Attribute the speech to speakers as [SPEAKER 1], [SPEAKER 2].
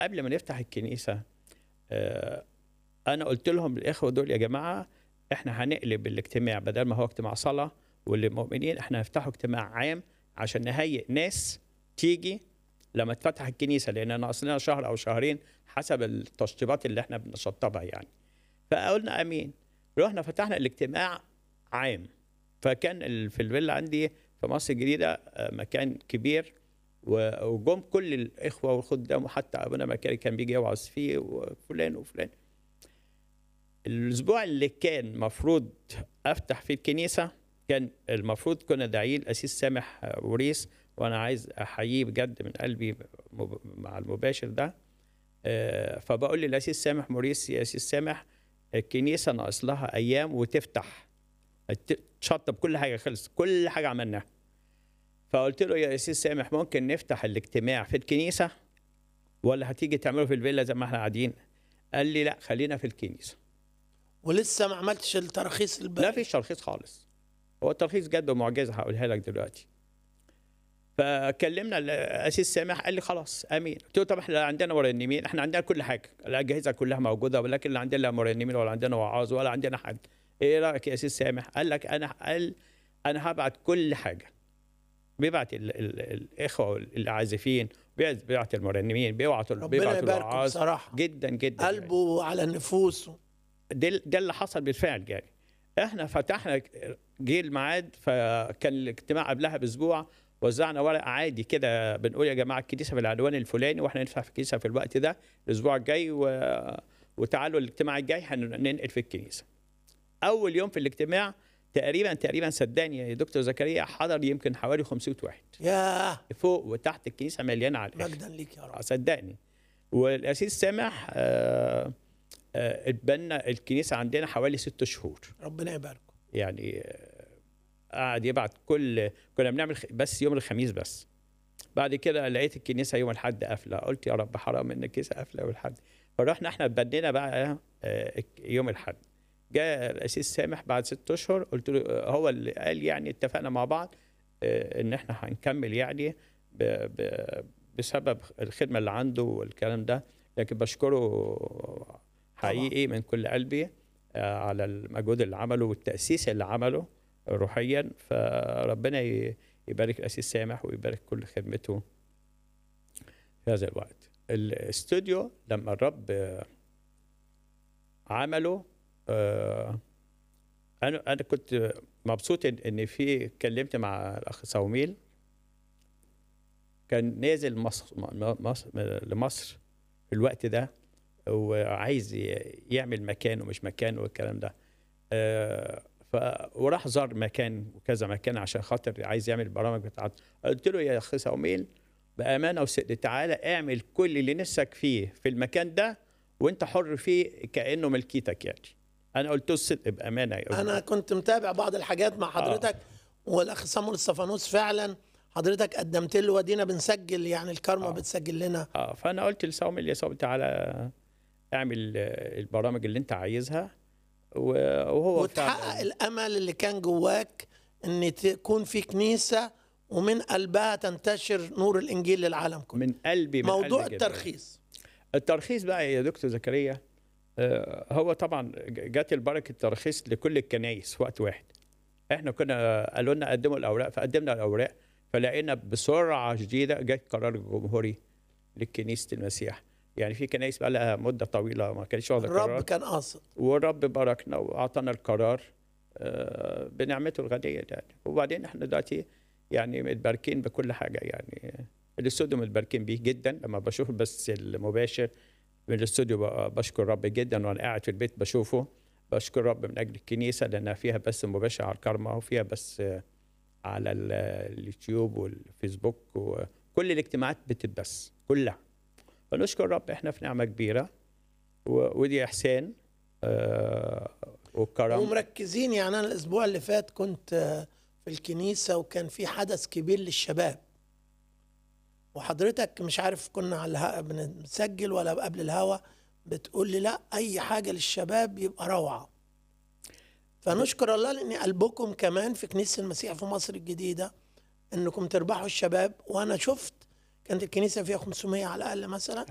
[SPEAKER 1] قبل ما نفتح الكنيسه آه، انا قلت لهم الاخوه دول يا جماعه احنا هنقلب الاجتماع بدل ما هو اجتماع صلاه والمؤمنين احنا هنفتحه اجتماع عام عشان نهيئ ناس تيجي لما تفتح الكنيسه لان ناقص لنا شهر او شهرين حسب التشطيبات اللي احنا بنشطبها يعني فقلنا امين رحنا فتحنا الاجتماع عام فكان ال- في الفيلا عندي في مصر الجديده آه، مكان كبير و- وجم كل الاخوه والخدام وحتى ابونا مكاري كان بيجي يوعظ فيه وفلان وفلان الاسبوع اللي كان مفروض افتح فيه الكنيسه كان المفروض كنا داعيين الاسيس سامح وريس وانا عايز احييه بجد من قلبي مب- مع المباشر ده آه، فبقول للاسيس سامح موريس يا اسيس سامح الكنيسه ناقص لها ايام وتفتح ت- تشطب كل حاجه خلص كل حاجه عملناها فقلت له يا اسيس سامح ممكن نفتح الاجتماع في الكنيسه ولا هتيجي تعمله في الفيلا زي ما احنا قاعدين قال لي لا خلينا في الكنيسه
[SPEAKER 2] ولسه ما عملتش التراخيص الباقي
[SPEAKER 1] لا فيش ترخيص خالص هو الترخيص جد ومعجزه هقولها لك دلوقتي فكلمنا الاسيس سامح قال لي خلاص امين قلت له طب احنا لا عندنا مرنمين احنا عندنا كل حاجه الاجهزه كلها موجوده ولكن لا عندنا لا مرنمين ولا عندنا وعاظ ولا عندنا حد ايه رايك يا اسيس سامح قال لك انا قال انا هبعت كل حاجه بيبعت ال ال الاخوه العازفين بيبعت بيبعت المرنمين بيبعت
[SPEAKER 2] ربنا
[SPEAKER 1] بيبعت
[SPEAKER 2] يباركه
[SPEAKER 1] الوعاظ
[SPEAKER 2] بصراحه
[SPEAKER 1] جدا جدا يعني.
[SPEAKER 2] قلبه على النفوس
[SPEAKER 1] ده ده اللي حصل بالفعل يعني احنا فتحنا جه الميعاد فكان الاجتماع قبلها باسبوع وزعنا ورق عادي كده بنقول يا جماعه الكنيسه بالعنوان الفلاني واحنا ندفع في الكنيسه في الوقت ده الاسبوع الجاي و... وتعالوا الاجتماع الجاي هننقل في الكنيسه. اول يوم في الاجتماع تقريبا تقريبا صدقني يا دكتور زكريا حضر يمكن حوالي 500 واحد
[SPEAKER 2] ياه
[SPEAKER 1] فوق وتحت الكنيسه مليانه على الاخر
[SPEAKER 2] مجدا ليك يا رب
[SPEAKER 1] صدقني والاسيس سامح آه، آه، اتبنى الكنيسه عندنا حوالي ست شهور
[SPEAKER 2] ربنا يباركه
[SPEAKER 1] يعني آه، قعد يبعت كل كنا بنعمل خ- بس يوم الخميس بس بعد كده لقيت الكنيسه يوم الاحد قافله قلت يا رب حرام ان الكنيسه قافله يوم الاحد فرحنا احنا اتبنينا بقى آه، يوم الاحد جاء الاسيس سامح بعد ست اشهر قلت له آه، هو اللي قال يعني اتفقنا مع بعض آه، ان احنا هنكمل يعني ب ب بسبب الخدمه اللي عنده والكلام ده لكن بشكره حقيقي من كل قلبي آه، على المجهود اللي عمله والتاسيس اللي عمله روحيا فربنا ي- يبارك الاسيس سامح ويبارك كل خدمته في هذا الوقت الاستوديو لما الرب آه، عمله آه، انا انا كنت مبسوط ان إن في اتكلمت مع الاخ صوميل كان نازل مصر م- مصر لمصر في الوقت ده وعايز ي- يعمل مكان ومش مكان والكلام ده آه، ف وراح زار مكان وكذا مكان عشان خاطر عايز يعمل البرامج بتاعته قلت له يا اخي صوميل بامانه وصدق تعالى اعمل كل اللي نفسك فيه في المكان ده وانت حر فيه كانه ملكيتك يعني انا قلت له الصدق بامانه يا
[SPEAKER 2] انا كنت متابع بعض الحاجات مع حضرتك والاخ صامول الصفانوس فعلا حضرتك قدمت له ودينا بنسجل يعني الكارما
[SPEAKER 1] آه.
[SPEAKER 2] بتسجل لنا
[SPEAKER 1] اه فانا قلت لصوميل يا صوميل تعالى اعمل آه، البرامج اللي انت عايزها و- وهو
[SPEAKER 2] وتحقق
[SPEAKER 1] فعلاً-
[SPEAKER 2] الامل اللي كان جواك ان تكون في كنيسه ومن قلبها تنتشر نور الانجيل للعالم كله
[SPEAKER 1] من قلبي من
[SPEAKER 2] موضوع
[SPEAKER 1] قلبي جداً.
[SPEAKER 2] الترخيص
[SPEAKER 1] الترخيص بقى يا دكتور زكريا آه، هو طبعا ج- جات البركه الترخيص لكل الكنايس في وقت واحد احنا كنا قالوا لنا قدموا الاوراق فقدمنا الاوراق فلقينا بسرعه شديده جت قرار جمهوري لكنيسه المسيح يعني في كنايس بقى لها مده طويله ما كانش واخده
[SPEAKER 2] الرب
[SPEAKER 1] قرار
[SPEAKER 2] كان قاصد
[SPEAKER 1] والرب باركنا واعطانا القرار آه، بنعمته الغنيه يعني وبعدين احنا دلوقتي يعني متباركين بكل حاجه يعني الاستوديو متباركين بيه جدا لما بشوف بس المباشر من الاستوديو ب- بشكر رب جدا وانا قاعد في البيت بشوفه بشكر رب من اجل الكنيسه لانها فيها بث مباشر على الكرمه وفيها بث آه، على ال- اليوتيوب والفيسبوك وكل الاجتماعات بتتبث كلها فنشكر رب احنا في نعمه كبيره و- ودي احسان آه، وكرم
[SPEAKER 2] ومركزين يعني انا الاسبوع اللي فات كنت آه، في الكنيسه وكان في حدث كبير للشباب وحضرتك مش عارف كنا على الها... بنسجل ولا قبل الهوا بتقول لي لا اي حاجه للشباب يبقى روعه فنشكر الله لان قلبكم كمان في كنيسه المسيح في مصر الجديده انكم تربحوا الشباب وانا شفت كانت الكنيسه فيها 500 على الاقل مثلا